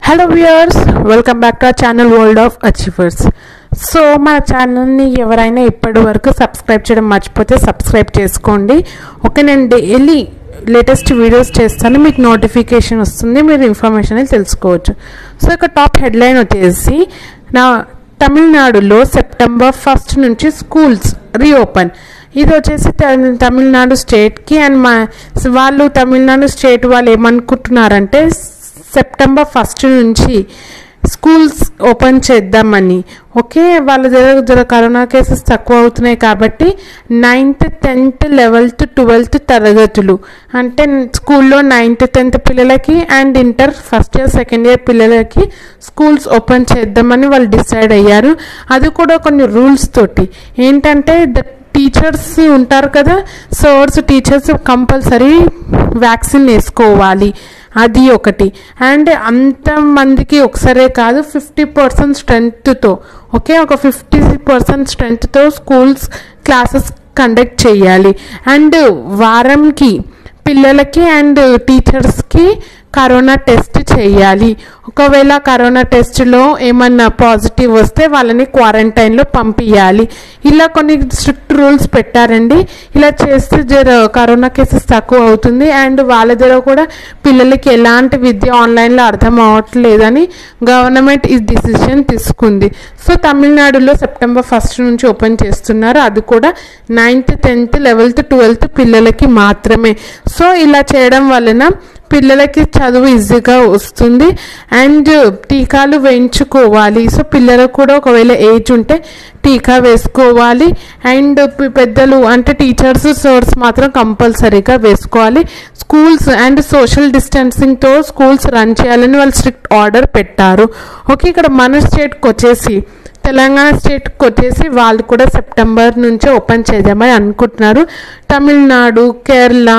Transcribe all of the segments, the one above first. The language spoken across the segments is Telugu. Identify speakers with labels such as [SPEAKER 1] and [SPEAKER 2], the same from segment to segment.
[SPEAKER 1] hello viewers welcome back to our channel world of achievers so మన ఛానల్ని ఎవరైనా ఇప్పటి వరకు సబ్స్క్రైబ్ చేయడం మర్చిపోతే సబ్స్క్రైబ్ చేసుకోండి ఓకే నేను డైలీ లేటెస్ట్ వీడియోస్ చేస్తాను మీకు నోటిఫికేషన్ వస్తుంది మీరు ఇన్ఫర్మేషన్ అనేది తెలుసుకోవచ్చు సో ఇక టాప్ హెడ్లైన్ వచ్చేసి నా తమిళనాడులో సెప్టెంబర్ ఫస్ట్ నుంచి స్కూల్స్ రీఓపెన్ ఇది వచ్చేసి త- తమిళనాడు స్టేట్కి అండ్ మా వాళ్ళు తమిళనాడు స్టేట్ వాళ్ళు ఏమనుకుంటున్నారంటే సెప్టెంబర్ ఫస్ట్ నుంచి స్కూల్స్ ఓపెన్ చేద్దామని ఓకే వాళ్ళ దగ్గర జర కరోనా కేసెస్ తక్కువ అవుతున్నాయి కాబట్టి నైన్త్ టెన్త్ లెవెల్త్ ట్వెల్త్ తరగతులు అంటే స్కూల్లో నైన్త్ టెన్త్ పిల్లలకి and inter first year second year పిల్లలకి స్కూల్స్ ఓపెన్ చేద్దామని వాళ్ళు డిసైడ్ అయ్యారు అది కూడా కొన్ని రూల్స్ తోటి ఏంటంటే ద టీచర్స్ ఉంటారు కదా సర్స్ టీచర్స్ కంపల్సరీ వ్యాక్సిన్ వేసుకోవాలి అది ఒకటి అండ్ అంతమందికి ఒకసారే కాదు ఫిఫ్టీ పర్సెంట్ స్ట్రెంగ్త్తో ఓకే ఒక ఫిఫ్టీ పర్సెంట్ స్ట్రెంగ్త్తో స్కూల్స్ క్లాసెస్ కండక్ట్ చేయాలి అండ్ వారంకి పిల్లలకి అండ్ టీచర్స్కి కరోనా టెస్ట్ చేయాలి ఒకవేళ కరోనా టెస్ట్లో ఏమన్నా పాజిటివ్ వస్తే వాళ్ళని క్వారంటైన్లో పంపించాలి ఇలా కొన్ని స్ట్రిక్ట్ రూల్స్ పెట్టారండి ఇలా చేస్తే జర కరోనా కేసెస్ తక్కువ అవుతుంది అండ్ వాళ్ళ దగ్గర కూడా పిల్లలకి ఎలాంటి విద్య ఆన్లైన్లో అర్థం అవ్వట్లేదని గవర్నమెంట్ ఈ డిసిషన్ తీసుకుంది సో తమిళనాడులో సెప్టెంబర్ ఫస్ట్ నుంచి ఓపెన్ చేస్తున్నారు అది కూడా నైన్త్ టెన్త్ లెవెల్త్ ట్వెల్త్ పిల్లలకి మాత్రమే సో ఇలా చేయడం వలన పిల్లలకి చదువు ఈజీగా వస్తుంది అండ్ టీకాలు వేయించుకోవాలి సో పిల్లలకు కూడా ఒకవేళ ఏజ్ ఉంటే టీకా వేసుకోవాలి అండ్ పి- పెద్దలు అంటే టీచర్స్ సర్స్ మాత్రం కంపల్సరీగా వేసుకోవాలి స్కూల్స్ అండ్ సోషల్ డిస్టెన్సింగ్తో స్కూల్స్ రన్ చేయాలని వాళ్ళు స్ట్రిక్ట్ ఆర్డర్ పెట్టారు ఓకే ఇక్కడ మన స్టేట్కి వచ్చేసి తెలంగాణ స్టేట్కి వచ్చేసి వాళ్ళు కూడా సెప్టెంబర్ నుంచే ఓపెన్ చేద్దామని అనుకుంటున్నారు తమిళనాడు కేరళ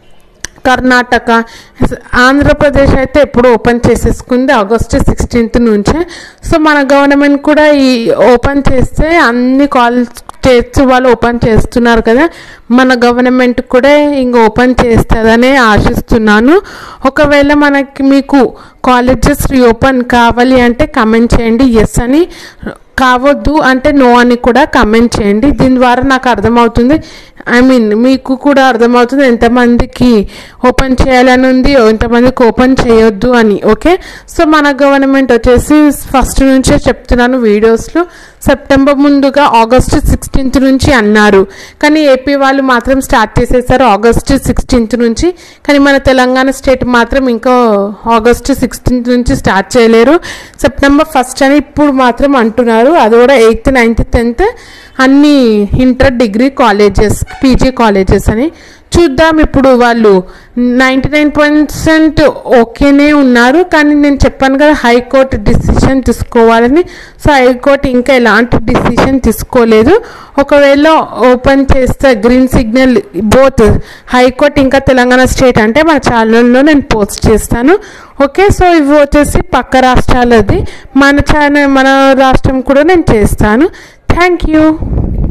[SPEAKER 1] కర్ణాటక ఆంధ్రప్రదేశ్ అయితే ఎప్పుడు ఓపెన్ చేసేసుకుంది ఆగస్టు సిక్స్టీన్త్ నుంచే సో మన గవర్నమెంట్ కూడా ఈ ఓపెన్ చేస్తే అన్ని కాలేజ్ స్టేట్స్ వాళ్ళు ఓపెన్ చేస్తున్నారు కదా మన గవర్నమెంట్ కూడా ఇంక ఓపెన్ చేస్తుందని ఆశిస్తున్నాను ఒకవేళ మనకి మీకు కాలేజెస్ రీఓపెన్ కావాలి అంటే కమెంట్ చేయండి ఎస్ అని కావద్దు అంటే నో అని కూడా కమెంట్ చేయండి దీని ద్వారా నాకు అర్థమవుతుంది ఐ మీన్ మీకు కూడా అర్థమవుతుంది ఎంతమందికి ఓపెన్ చేయాలని ఉంది ఎంతమందికి ఓపెన్ చేయొద్దు అని ఓకే సో మన గవర్నమెంట్ వచ్చేసి ఫస్ట్ నుంచే చెప్తున్నాను వీడియోస్లో సెప్టెంబర్ ముందుగా ఆగస్టు సిక్స్టీన్త్ నుంచి అన్నారు కానీ ఏపీ వాళ్ళు మాత్రం స్టార్ట్ చేసేసారు ఆగస్టు సిక్స్టీన్త్ నుంచి కానీ మన తెలంగాణ స్టేట్ మాత్రం ఇంకా ఆగస్టు సిక్స్టీన్త్ నుంచి స్టార్ట్ చేయలేరు సెప్టెంబర్ ఫస్ట్ అని ఇప్పుడు మాత్రం అంటున్నారు అది కూడా ఎయిత్ నైన్త్ టెన్త్ అన్ని inter degree colleges PG colleges అని చూద్దాం ఇప్పుడు వాళ్ళు నైంటీ నైన్ పర్సెంట్ ఓకేనే ఉన్నారు కానీ నేను చెప్పాను కదా హైకోర్టు డిసిషన్ తీసుకోవాలని సో హైకోర్టు ఇంకా ఎలాంటి డిసిషన్ తీసుకోలేదు ఒకవేళ ఓపెన్ చేస్తే గ్రీన్ సిగ్నల్ బోత్ హైకోర్టు ఇంకా తెలంగాణ స్టేట్ అంటే మన ఛానల్లో నేను పోస్ట్ చేస్తాను ఓకే సో ఇవి వచ్చేసి పక్క రాష్ట్రాలది మన ఛానల్ మన రాష్ట్రం కూడా నేను చేస్తాను థ్యాంక్ యూ